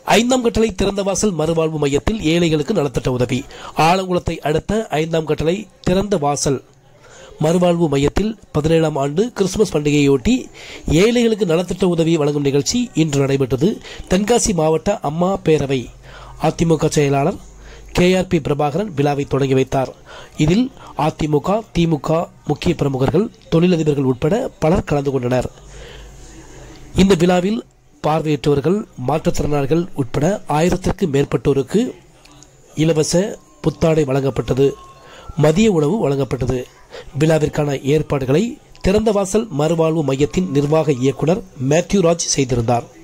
ஐந்தாம் கட்டளை திறந்த வாசல் மறுவாழ்வு மையத்தில் ஏழைகளுக்கு நலத்திட்ட உதவி ஆலங்குளத்தை அடுத்த ஐந்தாம் கட்டளை திறந்த வாசல் மறுவாழ்வு மையத்தில் பதினேழாம் ஆண்டு கிறிஸ்துமஸ் பண்டிகையொட்டி ஏழைகளுக்கு நலத்திட்ட உதவி வழங்கும் நிகழ்ச்சி இன்று நடைபெற்றது தென்காசி மாவட்ட அம்மா பேரவை அதிமுக செயலாளர் கேஆர்பி பிரபாகரன் விழாவை தொடங்கி வைத்தார் இதில் அதிமுக திமுக முக்கிய பிரமுகர்கள் தொழிலதிபர்கள் உட்பட பலர் கலந்து கொண்டனர் இந்த விழாவில் பார்வையற்றவர்கள் மாற்றுத்திறனாளிகள் உட்பட ஆயிரத்திற்கும் மேற்பட்டோருக்கு இலவச புத்தாடை வழங்கப்பட்டது மதிய உணவு வழங்கப்பட்டது விழாவிற்கான ஏற்பாடுகளை திறந்த வாசல் மறுவாழ்வு மையத்தின் நிர்வாக இயக்குனர் மேத்யூ ராஜ் செய்திருந்தார்